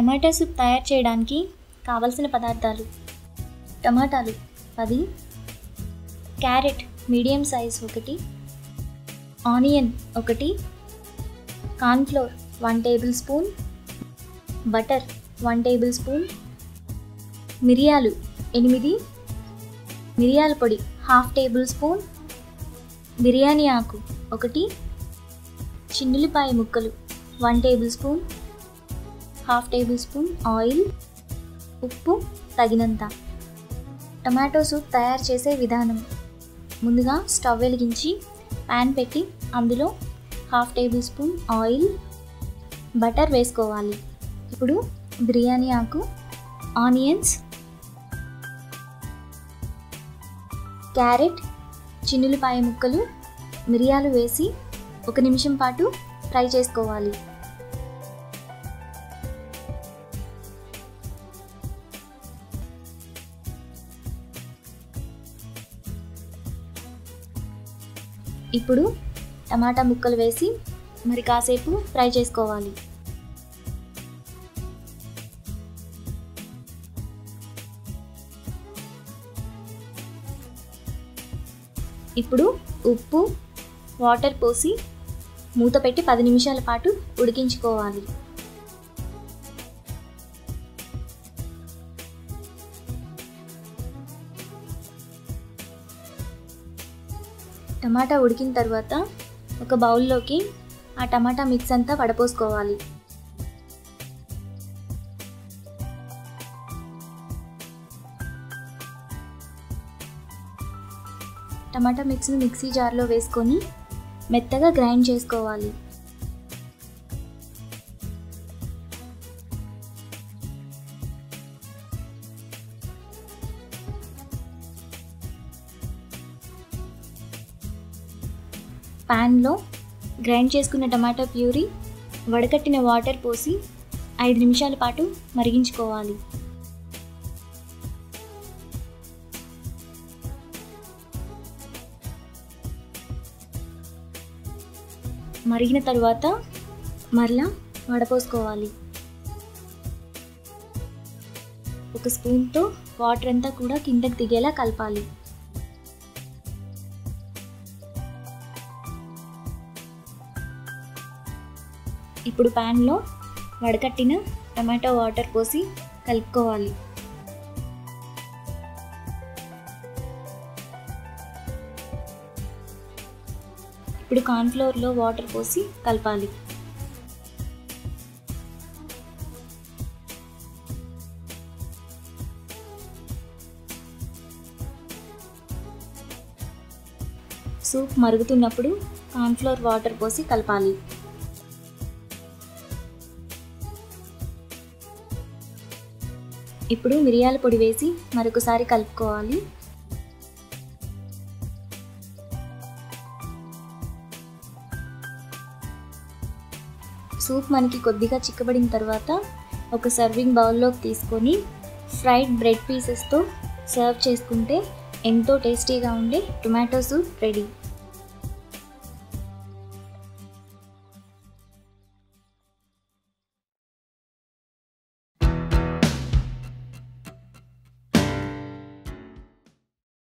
టమాటా soup తయారు చేయడానికి కావలసిన పదార్థాలు టమాటాలు పది క్యారెట్ మీడియం సైజ్ ఒకటి ఆనియన్ ఒకటి cornflour one tablespoon butter one tablespoon మిరియాలు ఎనిమిది మిరియాల పొడి హాఫ్ టేబుల్ స్పూన్ బిర్యానీ ఆకు ఒకటి చిన్నులిపాయ ముక్కలు one tablespoon half tablespoon oil ఉప్పు తగినంత టమాటో సూప్ తయారు చేసే విధానం ముందుగా స్టవ్ వెలిగించి ప్యాన్ పెట్టి అందులో half tablespoon oil butter వేసుకోవాలి ఇప్పుడు బిర్యానీ ఆకు ఆనియన్స్ క్యారెట్ చిన్నులపాయ ముక్కలు మిరియాలు వేసి ఒక నిమిషం పాటు ఫ్రై చేసుకోవాలి ఇప్పుడు టమాటా ముక్కలు వేసి మరి కాసేపు ఫ్రై చేసుకోవాలి ఇప్పుడు ఉప్పు వాటర్ పోసి మూత పెట్టి పది నిమిషాల పాటు ఉడికించుకోవాలి టమాటా ఉడికిన తర్వాత ఒక బౌల్లోకి ఆ టమాటా మిక్స్ అంతా వడపోసుకోవాలి టమాటా మిక్స్ని మిక్సీ జార్లో వేసుకొని మెత్తగా గ్రైండ్ చేసుకోవాలి ప్యాన్లో గ్రైండ్ చేసుకున్న టమాటా ప్యూరీ వడకట్టిన వాటర్ పోసి ఐదు నిమిషాల పాటు మరిగించుకోవాలి మరిగిన తర్వాత మరలా వడపోసుకోవాలి ఒక స్పూన్తో వాటర్ అంతా కూడా కిందకి దిగేలా కలపాలి ఇప్పుడు ప్యాన్లో వడకట్టిన టమాటో వాటర్ పోసి కలుపుకోవాలి ఇప్పుడు కార్న్ఫ్లోర్లో వాటర్ పోసి కలపాలి సూప్ మరుగుతున్నప్పుడు కార్న్ఫ్లోర్ వాటర్ పోసి కలపాలి ఇప్పుడు మిరియాల పొడి వేసి మరొకసారి కలుపుకోవాలి సూప్ మనకి కొద్దిగా చిక్కబడిన తర్వాత ఒక సర్వింగ్ బౌల్లోకి తీసుకొని ఫ్రైడ్ బ్రెడ్ పీసెస్తో సర్వ్ చేసుకుంటే ఎంతో టేస్టీగా ఉండే టొమాటో సూప్ రెడీ